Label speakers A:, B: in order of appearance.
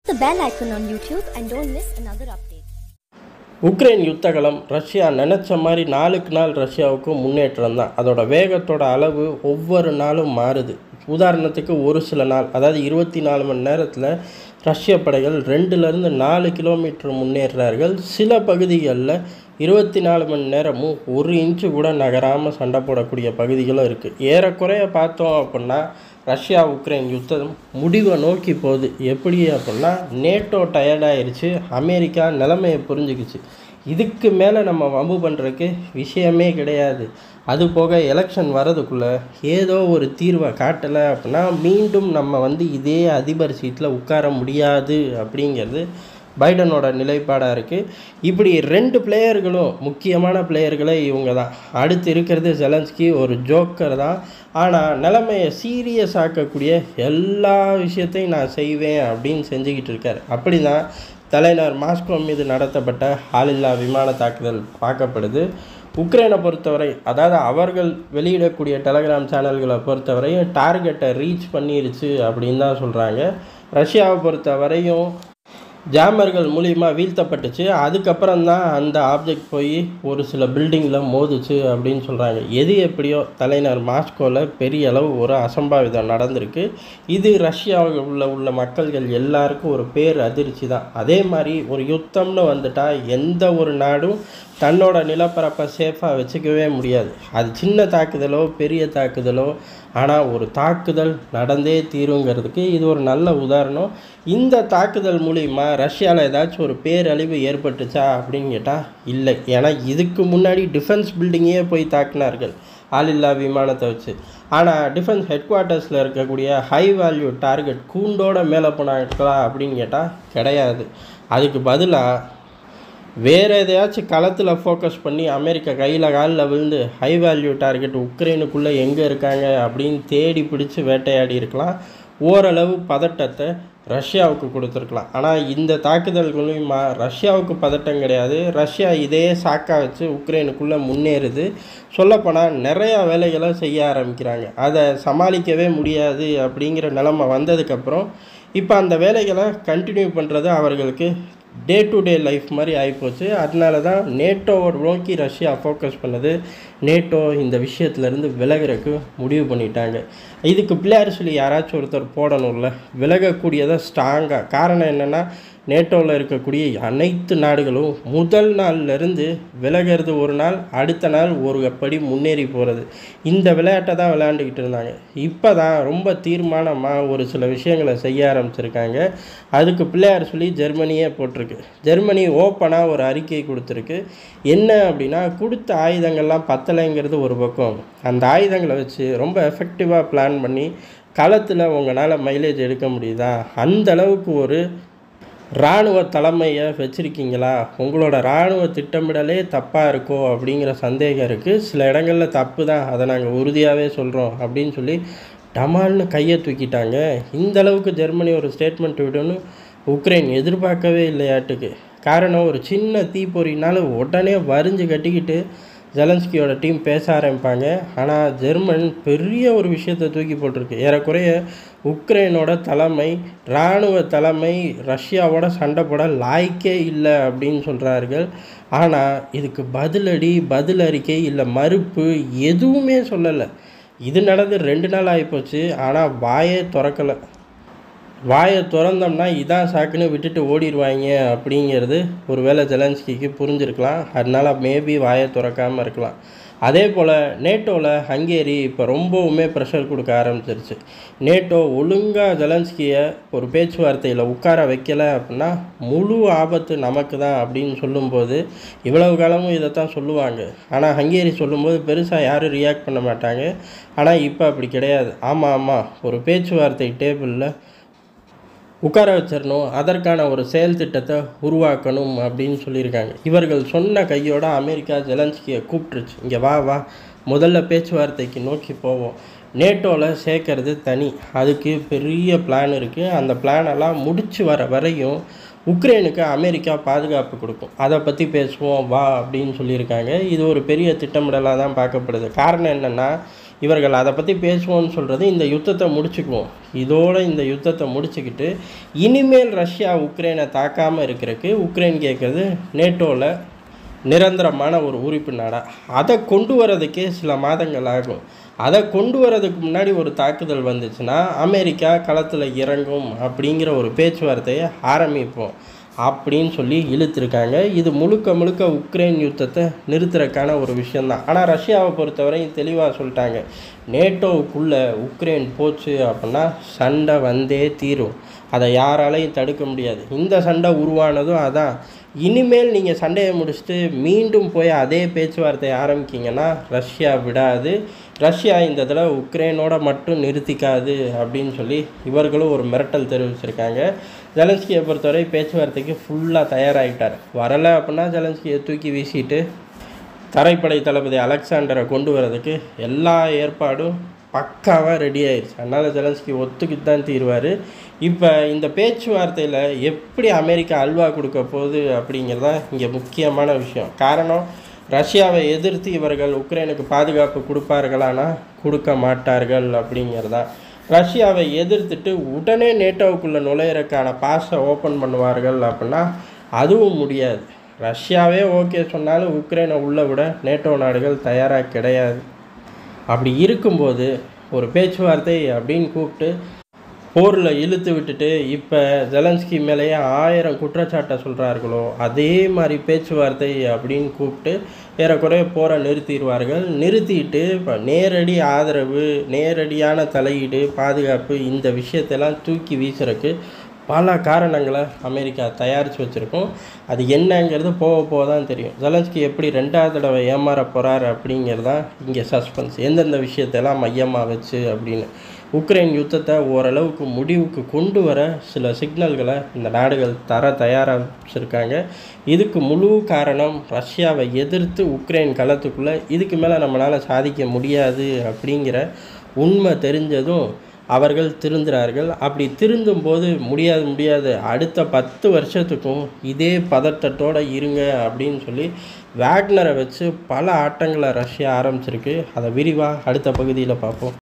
A: the bell icon on YouTube and don't miss another update.
B: Ukraine யுத்தகலம் Russia நினச்ச மாதிரி நாளுக்கு நாள் ரஷ்யாவுக்கு முன்னேற்றம் தான் அதோட வேகத்தோட அளவு ஒவ்வொரு நாளும் மாறுது உதாரணத்துக்கு ஒரு சில நாள் அதாவது இருபத்தி நாலு மணி நேரத்தில் ரஷ்ய படைகள் ரெண்டுலேருந்து நாலு கிலோமீட்டர் முன்னேறுறார்கள் சில பகுதிகளில் இருபத்தி நாலு மணி நேரமும் ஒரு இன்ச்சு கூட நகராமல் சண்டை போடக்கூடிய பகுதிகளும் இருக்குது ஏறக்குறைய பார்த்தோம் அப்படின்னா ரஷ்யா உக்ரைன் யுத்தம் முடிவை நோக்கி போகுது எப்படி அப்படின்னா நேட்டோ டயர்டாயிருச்சு அமெரிக்கா நிலைமையை புரிஞ்சுக்கிச்சு இதுக்கு மேலே நம்ம வம்பு பண்ணுறதுக்கு விஷயமே கிடையாது அது போக எலெக்ஷன் வரதுக்குள்ளே ஏதோ ஒரு தீர்வை காட்டலை அப்படின்னா மீண்டும் நம்ம வந்து இதே அதிபர் சீட்டில் உட்கார முடியாது அப்படிங்கிறது பைடனோட நிலைப்பாடாக இருக்குது இப்படி ரெண்டு பிளேயர்களும் முக்கியமான பிளேயர்களே இவங்க தான் அடுத்து இருக்கிறது ஜெலன்ஸ்கி ஒரு ஜோக்கர் தான் ஆனால் நிலைமையை சீரியஸ் ஆக்கக்கூடிய எல்லா விஷயத்தையும் நான் செய்வேன் அப்படின்னு செஞ்சுக்கிட்டு இருக்கார் அப்படி தான் தலைநகர் மாஸ்கோ மீது நடத்தப்பட்ட ஆளில்லா விமான தாக்குதல் பார்க்கப்படுது உக்ரைனை பொறுத்தவரை அதாவது அவர்கள் வெளியிடக்கூடிய டெலகிராம் சேனல்களை பொறுத்தவரையும் டார்கெட்டை ரீச் பண்ணிருச்சு அப்படின்னு தான் சொல்கிறாங்க ரஷ்யாவை பொறுத்தவரையும் ஜாமர்கள் மூலியமாக வீழ்த்தப்பட்டுச்சு அதுக்கப்புறம் தான் அந்த ஆப்ஜெக்ட் போய் ஒரு சில பில்டிங்கில் மோதுச்சு அப்படின்னு சொல்கிறாங்க எது எப்படியோ தலைநகர் மாஸ்கோவில் பெரிய அளவு ஒரு அசம்பாவிதம் நடந்திருக்கு இது ரஷ்யாவில் உள்ள உள்ள மக்கள்கள் எல்லாருக்கும் ஒரு பேர் அதிர்ச்சி தான் அதே மாதிரி ஒரு யுத்தம்னு வந்துட்டால் எந்த ஒரு நாடும் தன்னோட நிலப்பரப்பை சேஃபாக வச்சுக்கவே முடியாது அது சின்ன தாக்குதலோ பெரிய தாக்குதலோ ஆனால் ஒரு தாக்குதல் நடந்தே தீருங்கிறதுக்கு இது ஒரு நல்ல உதாரணம் இந்த தாக்குதல் மூலிமா ரஷ்யாவில் ஏதாச்சும் ஒரு பேரழிவு ஏற்பட்டுச்சா அப்படின்னு கேட்டால் இல்லை ஏன்னா இதுக்கு முன்னாடி டிஃபென்ஸ் பில்டிங்கே போய் தாக்குனார்கள் ஆளில்லா விமானத்தை வச்சு ஆனால் டிஃபென்ஸ் ஹெட் குவார்ட்டர்ஸில் இருக்கக்கூடிய ஹை வேல்யூ டார்கெட் கூண்டோட மேலே போனாங்களா அப்படின்னு கேட்டால் கிடையாது அதுக்கு பதிலாக வேறு எதையாச்சும் களத்தில் ஃபோக்கஸ் பண்ணி அமெரிக்கா கையில் காலில் விழுந்து ஹை வேல்யூ டார்கெட் உக்ரைனுக்குள்ளே எங்கே இருக்காங்க அப்படின்னு தேடி பிடிச்சி வேட்டையாடி இருக்கலாம் ஓரளவு பதட்டத்தை ரஷ்யாவுக்கு கொடுத்துருக்கலாம் ஆனால் இந்த தாக்குதல் மூலிமா ரஷ்யாவுக்கு பதட்டம் கிடையாது ரஷ்யா இதே சாக்கா வச்சு உக்ரைனுக்குள்ளே முன்னேறுது சொல்லப்போனால் நிறையா வேலைகளை செய்ய ஆரம்பிக்கிறாங்க அதை சமாளிக்கவே முடியாது அப்படிங்கிற நிலமை வந்ததுக்கப்புறம் இப்போ அந்த வேலைகளை கண்டினியூ பண்ணுறது அவர்களுக்கு டே டு டே லைஃப் மாதிரி ஆகிப்போச்சு அதனால தான் நேட்டோவை நோக்கி ரஷ்யா ஃபோக்கஸ் பண்ணது நேட்டோ இந்த விஷயத்துலேருந்து விலகிறதுக்கு முடிவு பண்ணிட்டாங்க இதுக்கு பிள்ளையார் சொல்லி யாராச்சும் ஒருத்தர் போடணும்ல விலகக்கூடியதை ஸ்ட்ராங்காக காரணம் என்னென்னா நேட்டோவில் இருக்கக்கூடிய அனைத்து நாடுகளும் முதல் நாள்லேருந்து விலகிறது ஒரு நாள் அடுத்த நாள் ஒரு படி முன்னேறி போகிறது இந்த விளையாட்டை தான் விளையாண்டுக்கிட்டு இருந்தாங்க இப்போ தான் ரொம்ப தீர்மானமாக ஒரு சில விஷயங்களை செய்ய ஆரம்பிச்சிருக்காங்க அதுக்கு பிள்ளையார் சொல்லி ஜெர்மனியே போட்டிருக்கு ஜெர்மனி ஓப்பனாக ஒரு அறிக்கை கொடுத்துருக்கு என்ன அப்படின்னா கொடுத்த ஆயுதங்கள்லாம் பத்தலைங்கிறது ஒரு பக்கம் அந்த ஆயுதங்களை வச்சு ரொம்ப எஃபெக்டிவாக பிளான் பண்ணி களத்தில் உங்களால் மைலேஜ் எடுக்க முடியுதா அந்த அளவுக்கு ஒரு இராணுவ தலைமையை வச்சுருக்கீங்களா உங்களோட இராணுவ திட்டமிடலே தப்பாக இருக்கோ அப்படிங்கிற சந்தேகம் இருக்குது சில இடங்களில் தப்பு தான் அதை நாங்கள் உறுதியாகவே சொல்கிறோம் அப்படின்னு சொல்லி டமால்னு கையை தூக்கிட்டாங்க இந்த அளவுக்கு ஜெர்மனி ஒரு ஸ்டேட்மெண்ட் விடணும் உக்ரைன் எதிர்பார்க்கவே இல்லையாட்டுக்கு காரணம் ஒரு சின்ன தீப்பொறினால உடனே வரிஞ்சு கட்டிக்கிட்டு ஜெலன்ஸ்கியோட டீம் பேச ஆரம்பிப்பாங்க ஆனால் ஜெர்மன் பெரிய ஒரு விஷயத்தை தூக்கி போட்டிருக்கு ஏறக்குறைய உக்ரைனோட தலைமை இராணுவ தலைமை ரஷ்யாவோட சண்டை போட லாய்க்கே இல்லை அப்படின்னு சொல்கிறார்கள் ஆனால் இதுக்கு பதிலடி பதில் அறிக்கை இல்லை மறுப்பு எதுவுமே சொல்லலை இது நடந்து ரெண்டு நாள் ஆகிப்போச்சு ஆனால் வாயே திறக்கலை வாயை திறந்தோம்னா இதான் சாக்குன்னு விட்டுட்டு ஓடிடுவாங்க அப்படிங்கிறது ஒரு வேளை ஜெலன்ஸ்கிக்கு புரிஞ்சிருக்கலாம் அதனால் மேபி வாயை திறக்காமல் இருக்கலாம் அதே போல் நேட்டோவில் ஹங்கேரி இப்போ ரொம்பவுமே ப்ரெஷர் கொடுக்க ஆரம்பிச்சிருச்சு நேட்டோ ஒழுங்காக ஜெலன்ஸ்கியை ஒரு பேச்சுவார்த்தையில் உட்கார வைக்கலை அப்படின்னா முழு ஆபத்து நமக்கு தான் அப்படின்னு சொல்லும்போது இவ்வளவு காலமும் இதை தான் சொல்லுவாங்க ஆனால் ஹங்கேரி சொல்லும்போது பெருசாக யாரும் ரியாக்ட் பண்ண மாட்டாங்க ஆனால் இப்போ அப்படி கிடையாது ஆமாம் ஆமாம் ஒரு பேச்சுவார்த்தை டேபிளில் உட்கார வச்சிடணும் அதற்கான ஒரு செயல் திட்டத்தை உருவாக்கணும் அப்படின்னு சொல்லியிருக்காங்க இவர்கள் சொன்ன கையோட அமெரிக்கா ஜெலன்ஸ்கியை கூப்பிட்டுருச்சு இங்கே வா வா முதல்ல பேச்சுவார்த்தைக்கு நோக்கி போவோம் நேட்டோவில் சேர்க்கறது தனி அதுக்கு பெரிய பிளான் இருக்குது அந்த பிளானெல்லாம் முடிச்சு வர வரையும் உக்ரைனுக்கு அமெரிக்கா பாதுகாப்பு கொடுக்கும் அதை பற்றி பேசுவோம் வா அப்படின்னு சொல்லியிருக்காங்க இது ஒரு பெரிய திட்டமிடலாக தான் பார்க்கப்படுது காரணம் என்னென்னா இவர்கள் அதை பற்றி பேசுவோம்னு சொல்கிறது இந்த யுத்தத்தை முடிச்சுக்குவோம் இதோட இந்த யுத்தத்தை முடிச்சுக்கிட்டு இனிமேல் ரஷ்யா உக்ரைனை தாக்காமல் இருக்கிறதுக்கு உக்ரைன் கேட்குறது நேட்டோவில் நிரந்தரமான ஒரு உறுப்பு நாடாக அதை கொண்டு வரதுக்கே சில மாதங்கள் ஆகும் அதை கொண்டு வரதுக்கு முன்னாடி ஒரு தாக்குதல் வந்துச்சுன்னா அமெரிக்கா களத்தில் இறங்கும் அப்படிங்கிற ஒரு பேச்சுவார்த்தையை ஆரம்பிப்போம் அப்படின்னு சொல்லி இழுத்துருக்காங்க இது முழுக்க முழுக்க உக்ரைன் யுத்தத்தை நிறுத்துறதுக்கான ஒரு விஷயந்தான் ஆனால் ரஷ்யாவை பொறுத்தவரையும் தெளிவாக சொல்லிட்டாங்க நேட்டோவுக்குள்ளே உக்ரைன் போச்சு அப்படின்னா சண்டை வந்தே தீரும் அதை யாராலையும் தடுக்க முடியாது இந்த சண்டை உருவானதும் அதான் இனிமேல் நீங்கள் சண்டையை முடிச்சுட்டு மீண்டும் போய் அதே பேச்சுவார்த்தையை ஆரம்பிக்கிங்கன்னா ரஷ்யா விடாது ரஷ்யா இந்த தடவை உக்ரைனோட மட்டும் நிறுத்திக்காது அப்படின்னு சொல்லி இவர்களும் ஒரு மிரட்டல் தெரிவிச்சிருக்காங்க ஜெலன்ஸ்கியை பொறுத்தவரை பேச்சுவார்த்தைக்கு ஃபுல்லாக தயாராகிட்டார் வரலை அப்படின்னா ஜெலன்ஸ்கியை தூக்கி வீசிட்டு தரைப்படை தளபதி அலெக்சாண்டரை கொண்டு வரதுக்கு எல்லா ஏற்பாடும் பக்காவாக ரெடி ஆயிடுச்சு அதனால் ஜெலன்ஸ்கி ஒத்துக்கிட்டு தான் தீருவார் இப்போ இந்த பேச்சுவார்த்தையில் எப்படி அமெரிக்கா அல்வா கொடுக்க போகுது அப்படிங்கிறது தான் இங்கே முக்கியமான விஷயம் காரணம் ரஷ்யாவை எதிர்த்து இவர்கள் உக்ரைனுக்கு பாதுகாப்பு கொடுப்பார்களானா கொடுக்க மாட்டார்கள் அப்படிங்கிறதா ரஷ்யாவை எதிர்த்துட்டு உடனே நேட்டோவுக்குள்ளே நுழையிறதுக்கான பாஸை ஓப்பன் பண்ணுவார்கள் அப்படின்னா அதுவும் முடியாது ரஷ்யாவே ஓகே சொன்னாலும் உக்ரைனை உள்ளே விட நேட்டோ நாடுகள் தயாராக கிடையாது அப்படி இருக்கும்போது ஒரு பேச்சுவார்த்தை அப்படின்னு கூப்பிட்டு போரில் இழுத்து விட்டுட்டு இப்போ ஜெலன்ஸ்கி மேலேயே ஆயிரம் குற்றச்சாட்டை சொல்கிறார்களோ அதே மாதிரி பேச்சுவார்த்தை அப்படின்னு கூப்பிட்டு ஏறக்குறைய போரை நிறுத்திடுவார்கள் நிறுத்திட்டு இப்போ நேரடி ஆதரவு நேரடியான தலையீடு பாதுகாப்பு இந்த விஷயத்தெல்லாம் தூக்கி வீசுறதுக்கு பல காரணங்களை அமெரிக்கா தயாரித்து வச்சுருக்கோம் அது என்னங்கிறது போக போக தான் தெரியும் ஜெலன்ஸ்கி எப்படி ரெண்டாவது தடவை ஏமாற போகிறார் அப்படிங்கிறது தான் இங்கே சஸ்பென்ஸ் எந்தெந்த விஷயத்தெல்லாம் மையமாக வச்சு அப்படின்னு உக்ரைன் யுத்தத்தை ஓரளவுக்கு முடிவுக்கு கொண்டு வர சில சிக்னல்களை இந்த நாடுகள் தர தயாராக வச்சுருக்காங்க இதுக்கு முழு காரணம் ரஷ்யாவை எதிர்த்து உக்ரைன் களத்துக்குள்ளே இதுக்கு மேலே நம்மளால் சாதிக்க முடியாது அப்படிங்கிற உண்மை தெரிஞ்சதும் அவர்கள் திருந்துறார்கள் அப்படி திருந்தும் போது முடியாது முடியாது அடுத்த பத்து வருஷத்துக்கும் இதே பதட்டத்தோடு இருங்க அப்படின்னு சொல்லி வேக்னரை வச்சு பல ஆட்டங்களை ரஷ்யா ஆரம்பிச்சிருக்கு அதை விரிவாக அடுத்த பகுதியில் பார்ப்போம்